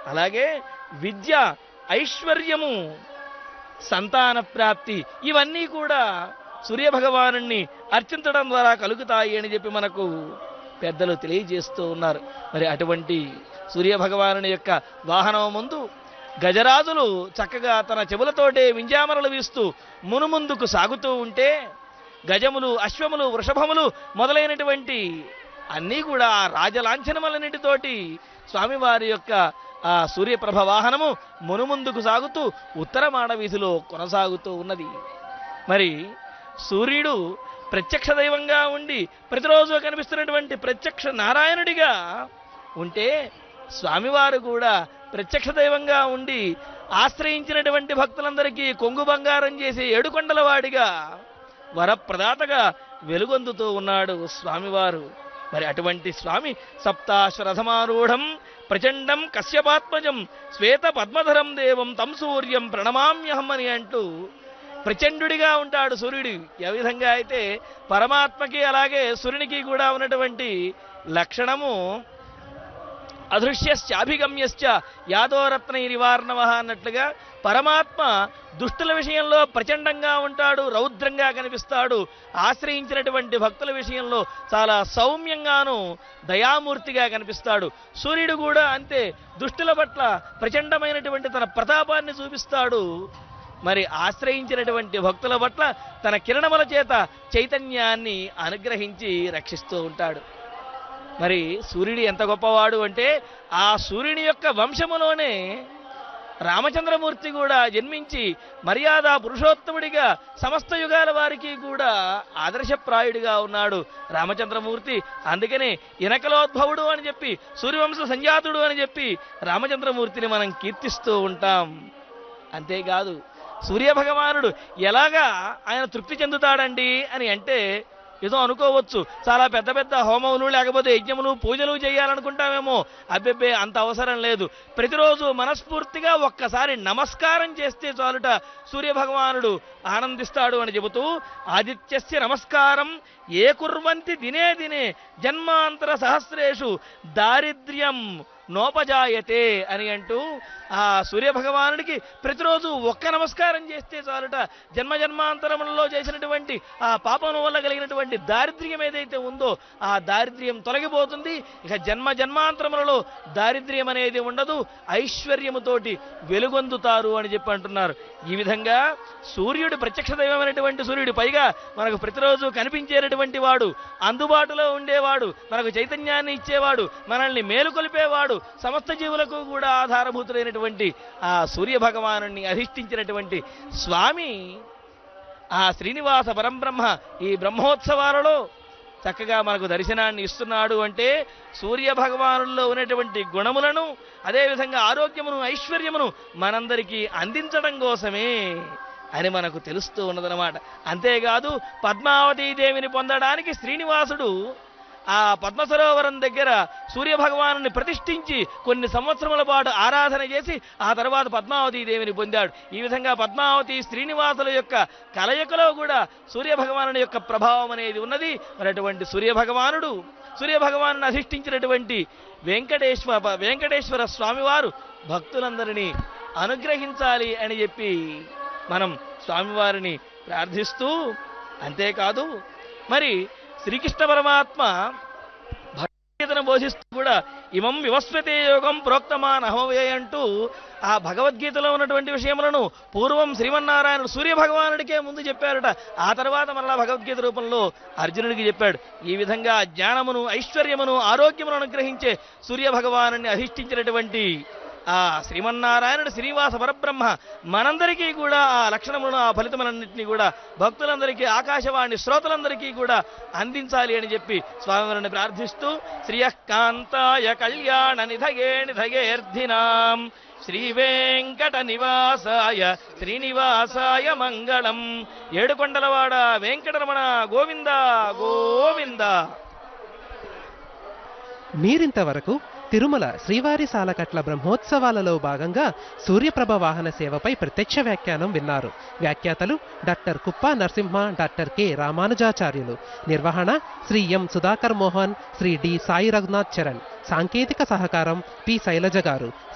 అలాగే విద్య ఐశ్వర్యము సంతాన ప్రాప్తి ఇవన్నీ కూడా సూర్యభగవాను అర్చించడం ద్వారా కలుగుతాయి అని చెప్పి మనకు పెద్దలు తెలియజేస్తూ ఉన్నారు మరి అటువంటి సూర్యభగవాను యొక్క వాహనం ముందు గజరాజులు చక్కగా తన చెవులతోటే వింజామరలు వీస్తూ మునుముందుకు సాగుతూ ఉంటే గజములు అశ్వములు వృషభములు మొదలైనటువంటి అన్నీ కూడా ఆ రాజలాంఛనములన్నిటితోటి స్వామివారి యొక్క ఆ సూర్యప్రభ వాహనము మునుముందుకు సాగుతూ ఉత్తరమాడ వీధిలో కొనసాగుతూ ఉన్నది మరి సూర్యుడు ప్రత్యక్ష దైవంగా ఉండి ప్రతిరోజు కనిపిస్తున్నటువంటి ప్రత్యక్ష నారాయణుడిగా ఉంటే స్వామివారు కూడా ప్రత్యక్ష దైవంగా ఉండి ఆశ్రయించినటువంటి భక్తులందరికీ కొంగు బంగారం చేసే ఏడుకొండల వాడిగా వరప్రదాతగా వెలుగొందుతూ ఉన్నాడు స్వామివారు మరి అటువంటి స్వామి సప్తాశ్వరథమారూఢం ప్రచండం కశ్యపాత్మజం శ్వేత పద్మధరం దేవం తం సూర్యం ప్రణమామ్యహం అని అంటూ ప్రచండుడిగా ఉంటాడు సూర్యుడు ఏ విధంగా అయితే పరమాత్మకి అలాగే సూర్యునికి కూడా ఉన్నటువంటి లక్షణము అదృశ్యశ్చాభిగమ్యశ్చ యాదోరత్న నివారణవ అన్నట్లుగా పరమాత్మ దుష్టుల విషయంలో ప్రచండంగా ఉంటాడు రౌద్రంగా కనిపిస్తాడు ఆశ్రయించినటువంటి భక్తుల విషయంలో చాలా సౌమ్యంగాను దయామూర్తిగా కనిపిస్తాడు సూర్యుడు కూడా అంతే దుష్టుల పట్ల ప్రచండమైనటువంటి తన ప్రతాపాన్ని చూపిస్తాడు మరి ఆశ్రయించినటువంటి భక్తుల పట్ల తన కిరణముల చేత చైతన్యాన్ని అనుగ్రహించి రక్షిస్తూ ఉంటాడు మరి సూర్యుడు ఎంత గొప్పవాడు అంటే ఆ సూర్యుని యొక్క వంశములోనే రామచంద్రమూర్తి కూడా జన్మించి మర్యాద పురుషోత్తముడిగా సమస్త యుగాల వారికి కూడా ఆదర్శప్రాయుడిగా ఉన్నాడు రామచంద్రమూర్తి అందుకనే ఇనకలోద్భవుడు అని చెప్పి సూర్యవంశ సంజాతుడు అని చెప్పి రామచంద్రమూర్తిని మనం కీర్తిస్తూ ఉంటాం అంతేకాదు సూర్యభగవానుడు ఎలాగా ఆయన తృప్తి చెందుతాడండి అని అంటే ఏదో అనుకోవచ్చు చాలా పెద్ద పెద్ద హోమములు లేకపోతే యజ్ఞములు పూజలు చేయాలనుకుంటామేమో అబ్బెబ్బే అంత అవసరం లేదు ప్రతిరోజు మనస్ఫూర్తిగా ఒక్కసారి నమస్కారం చేస్తే చాలుట సూర్యభగవానుడు ఆనందిస్తాడు అని చెబుతూ ఆదిత్యస్య నమస్కారం ఏ కుర్వంతి దినే దినే జన్మాంతర సహస్రేషు దారిద్ర్యం నోపజాయతే అని అంటూ ఆ సూర్యభగవానుడికి ప్రతిరోజు ఒక్క నమస్కారం చేస్తే చాలుట జన్మ జన్మాంతరములలో చేసినటువంటి ఆ పాపం వల్ల కలిగినటువంటి దారిద్ర్యం ఏదైతే ఉందో ఆ దారిద్ర్యం తొలగిపోతుంది ఇక జన్మ జన్మాంతరములలో దారిద్ర్యం అనేది ఉండదు ఐశ్వర్యముతోటి వెలుగొందుతారు అని చెప్పి అంటున్నారు ఈ విధంగా సూర్యుడు ప్రత్యక్ష దైవమైనటువంటి సూర్యుడు పైగా మనకు ప్రతిరోజు కనిపించేటటువంటి వాడు అందుబాటులో ఉండేవాడు మనకు చైతన్యాన్ని ఇచ్చేవాడు మనల్ని మేలుకొలిపేవాడు సమస్త జీవులకు కూడా ఆధారభూతులైనటువంటి ఆ సూర్య భగవాను అధిష్ఠించినటువంటి స్వామి ఆ శ్రీనివాస పరంబ్రహ్మ ఈ బ్రహ్మోత్సవాలలో చక్కగా మనకు దర్శనాన్ని ఇస్తున్నాడు అంటే సూర్య భగవానుల్లో ఉన్నటువంటి గుణములను అదేవిధంగా ఆరోగ్యమును ఐశ్వర్యమును మనందరికీ అందించడం కోసమే అని మనకు తెలుస్తూ ఉన్నదనమాట అంతేకాదు పద్మావతీ దేవిని పొందడానికి శ్రీనివాసుడు ఆ పద్మ సరోవరం దగ్గర సూర్యభగవాను ప్రతిష్ఠించి కొన్ని సంవత్సరముల పాటు ఆరాధన చేసి ఆ తర్వాత పద్మావతీ దేవిని పొందాడు ఈ విధంగా పద్మావతి శ్రీనివాసుల యొక్క కలయికలో కూడా సూర్యభగవాను యొక్క ప్రభావం అనేది ఉన్నది మరి అటువంటి సూర్యభగవానుడు సూర్యభగవాను అధిష్ఠించినటువంటి వెంకటేశ్వర వెంకటేశ్వర స్వామివారు భక్తులందరినీ అనుగ్రహించాలి అని చెప్పి మనం స్వామివారిని ప్రార్థిస్తూ అంతేకాదు మరి శ్రీకృష్ణ పరమాత్మ భగవద్గీతను బోధిస్తూ కూడా ఇమం వివస్వతే యోగం ప్రోక్తమాన్ అహమవే అంటూ ఆ భగవద్గీతలో ఉన్నటువంటి విషయములను పూర్వం శ్రీమన్నారాయణుడు సూర్య భగవానుడికే ముందు చెప్పారట ఆ తర్వాత మరలా భగవద్గీత రూపంలో అర్జునుడికి చెప్పాడు ఈ విధంగా జ్ఞానమును ఐశ్వర్యమును ఆరోగ్యమును అనుగ్రహించే సూర్య భగవాను అధిష్ఠించినటువంటి ఆ శ్రీమన్నారాయణుడు శ్రీనివాస పరబ్రహ్మ మనందరికీ కూడా ఆ లక్షణములను ఆ ఫలితములన్నింటినీ కూడా భక్తులందరికీ ఆకాశవాణి శ్రోతలందరికీ కూడా అందించాలి అని చెప్పి స్వామివారిని ప్రార్థిస్తూ శ్రియకాంతాయ కళ్యాణ నిధగే నిధగేర్ధినాం శ్రీ వెంకట నివాసాయ శ్రీనివాసాయ మంగళం ఏడుకొండలవాడ వెంకటరమణ గోవింద గోవింద మీరింతవరకు తిరుమల శ్రీవారి సాలకట్ల బ్రహ్మోత్సవాలలో భాగంగా సూర్యప్రభ వాహన సేవపై ప్రత్యక్ష వ్యాఖ్యానం విన్నారు వ్యాఖ్యాతలు డాక్టర్ కుప్ప నరసింహ డాక్టర్ కె రామానుజాచార్యులు నిర్వహణ శ్రీ ఎం సుధాకర్ మోహన్ శ్రీ డి సాయి రఘునాథ్ చరణ్ సాంకేతిక సహకారం పి శైలజ గారు